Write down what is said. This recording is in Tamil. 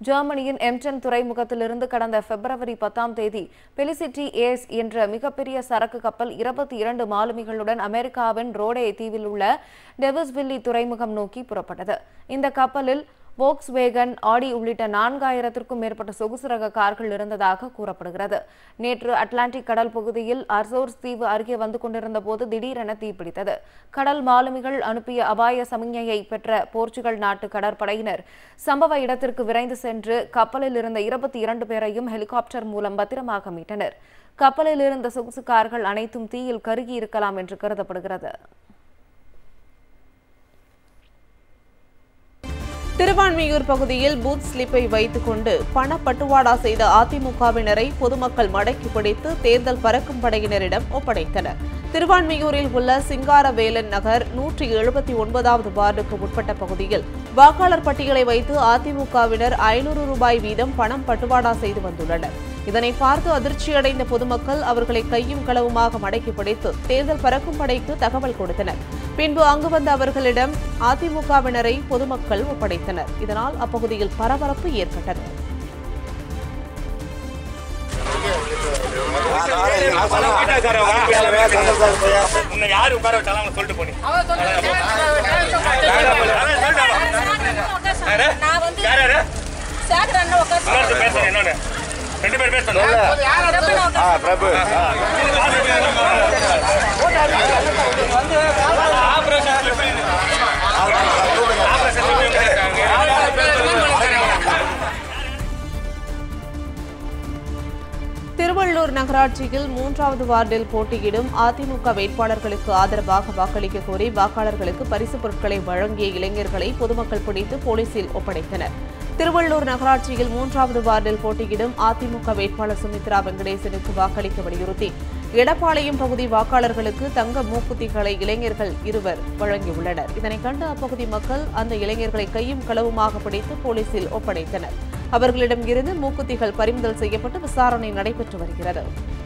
ஜெர்மனியின் எம்டன் துறைமுகத்திலிருந்து கடந்த பிப்ரவரி பத்தாம் தேதி பெலிசிட்டி ஏஸ் என்ற மிகப்பெரிய சரக்கு கப்பல் இருபத்தி இரண்டு மாலுமிகளுடன் அமெரிக்காவின் ரோடே தீவில் உள்ள டெவிஸ்வில்லி துறைமுகம் நோக்கி புறப்பட்டது இந்த கப்பலில் வோக்ஸ் வேகன் ஆடி உள்ளிட்ட நான்காயிரத்திற்கும் மேற்பட்ட சொகுசு ரக கார்கள் இருந்ததாக கூறப்படுகிறது நேற்று அட்லாண்டிக் கடல் பகுதியில் அர்சோர்ஸ் தீவு அருகே வந்து கொண்டிருந்த போது திடீரென தீப்பிடித்தது கடல் மாலுமிகள் அனுப்பிய அபாய சமிஞ்ஞையை பெற்ற போர்ச்சுகல் நாட்டு கடற்படையினர் சம்பவ இடத்திற்கு விரைந்து சென்று கப்பலில் இருந்த இருபத்தி இரண்டு பேரையும் ஹெலிகாப்டர் மூலம் பத்திரமாக மீட்டனர் கப்பலில் இருந்த சொகுசு கார்கள் அனைத்தும் தீயில் கருகி இருக்கலாம் என்று கருதப்படுகிறது திருவான்மியூர் பகுதியில் பூத் ஸ்லிப்பை வைத்துக் கொண்டு பணப்பட்டுவாடா செய்த அதிமுகவினரை பொதுமக்கள் மடக்கி பிடித்து தேர்தல் பறக்கும் படையினரிடம் ஒப்படைத்தனர் திருவான்மியூரில் உள்ள சிங்காரவேலன் நகர் நூற்றி எழுபத்தி ஒன்பதாவது வார்டுக்கு உட்பட்ட பகுதியில் வாக்காளர் பட்டியலை வைத்து அதிமுகவினர் ஐநூறு ரூபாய் வீதம் பணம் பட்டுவாடா செய்து வந்துள்ளனர் இதனை பார்த்து அதிர்ச்சியடைந்த பொதுமக்கள் அவர்களை கையும் களவுமாக மடக்கி பிடித்து தேர்தல் பறக்கும் படைக்கு தகவல் கொடுத்தனர் பின்பு அங்கு வந்த அவர்களிடம் அதிமுகவினரை பொதுமக்கள் ஒப்படைத்தனர் இதனால் அப்பகுதியில் பரபரப்பு ஏற்பட்டது உன்னை யாரு உட்கார வச்சாலும் அவங்க சொல்லிட்டு போனி நான் வந்து யார் யாரு சேகர் அண்ணன் உட்கார இன்னொருத்தர் பேசுறேன் இன்னொன்னு ரெண்டு பேர் பேசணும் திருவள்ளூர் நகராட்சியில் மூன்றாவது வார்டில் போட்டியிடும் அதிமுக வேட்பாளர்களுக்கு ஆதரவாக வாக்களிக்க கோரி வாக்காளர்களுக்கு பரிசுப் பொருட்களை வழங்கிய இளைஞர்களை பொதுமக்கள் பிடித்து போலீசில் ஒப்படைத்தனர் திருவள்ளூர் நகராட்சியில் மூன்றாவது வார்டில் போட்டியிடும் அதிமுக வேட்பாளர் சுமித்ரா வெங்கடேசனுக்கு வாக்களிக்க வலியுறுத்தி எடப்பாளையம் பகுதி வாக்காளர்களுக்கு தங்க மூக்குத்திகளை இளைஞர்கள் இருவர் வழங்கியுள்ளனர் இதனை கண்டு அப்பகுதி மக்கள் அந்த இளைஞர்களை கையும் களவுமாக பிடித்து போலீசில் ஒப்படைத்தனர் அவர்களிடம் இருந்து மூக்குத்திகள் பறிமுதல் செய்யப்பட்டு விசாரணை நடைபெற்று வருகிறது